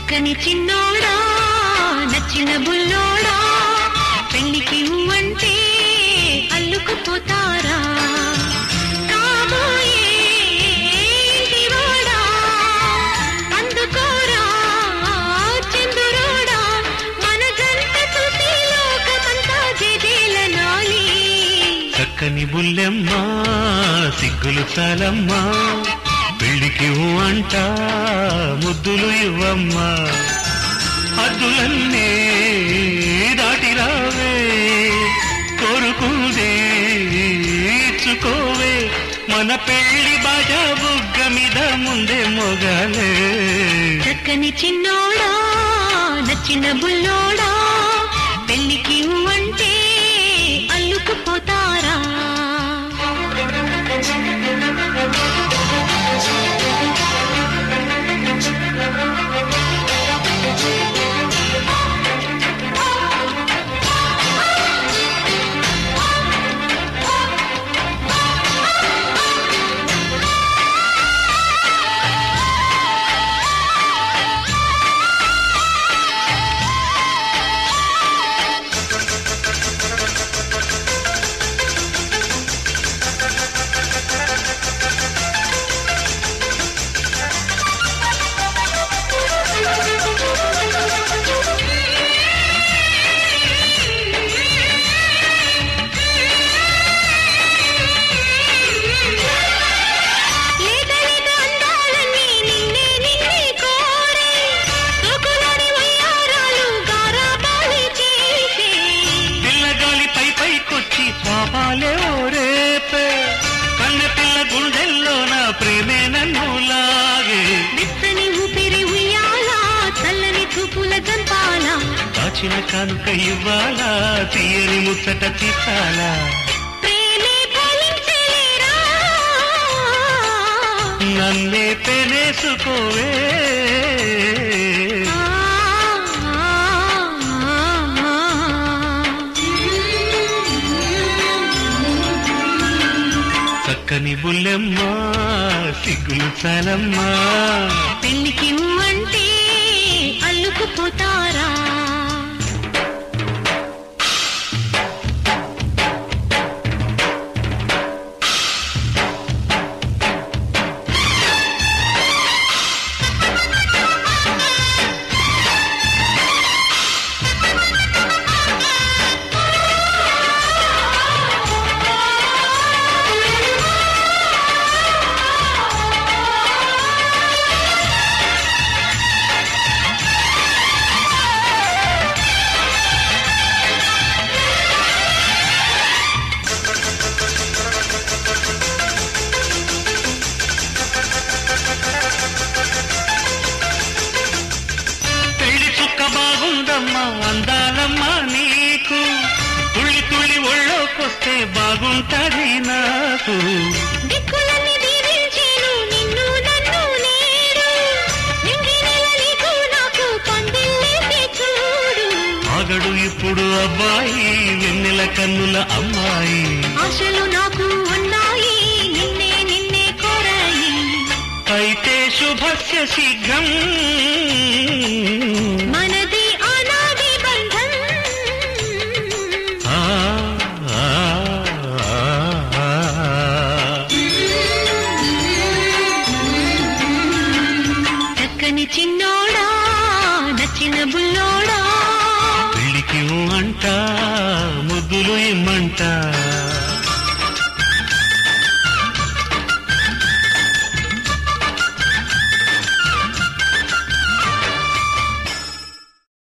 చక్కని చిన్నోడా నచ్చిన బుల్లోడా పెళ్లికి అంటే అల్లుకుపోతారా కాబోయే ఇంటివాడా, అందుకోరా చంద్రుడా, మన జంట చూసి లోకమంతా జేజేలనాలి. చక్కని బుల్లెమ్మ సిగ్గులు చాలమ్మా పెళ్లికి ఊ అంట ముద్దులు ఇవ్వమ్మా అద్దులన్నీ దాటి రావే కోరుకుందే ఇచ్చుకోవే మన పెళ్లి బాజా బుగ్గ మీద ముందే మొగాలే చక్కని చిన్నోడా నచ్చిన బుల్లోడా పెళ్లికి అంటే అల్లుకుపోతారా లేత లేత అందాలన్నీ నిన్నే నిన్నే కోరే సోకులోని వయ్యారాలు గారాబాలి చేసే పిల్లగాలి పై పైకొచ్చి పాపాలే ఓరేపే కన్న పిల్ల గుండెల్లో నా ప్రేమే నన్ను లాగే మెత్తని ఊపిరి ఉయ్యాల చల్లని చూపుల జంపాల దాచిన కానుక ఇవ్వాలా తీయని ముచ్చట తీసాలా ప్రేమే ఫలించేరా నన్నే పెనేసుకోవే ఆ, ఆ, చక్కని బుల్లెమ్మ సిగ్గులు చాలమ్మా పెళ్లికి అంటే అల్లుకుపోతారా పెళ్లి చుక్క బాగుందమ్మా అందాలమ్మా నీకు తుళ్ళి తుళ్ళి ఒళ్ళోకొస్తే బాగుంటది నాకు దిక్కులన్నీ దీవించేను నిన్ను నన్ను నేడు నింగి నెల నీకు నాకు పందిల్లేసే చూడు ఆగడు ఇప్పుడు అబ్బాయి వెన్నెల కన్నుల అమ్మాయి ఆశలు నాకు ఉన్నాయి నిన్నే నిన్నే కోరాయి అయితే శుభస్య శీఘ్రం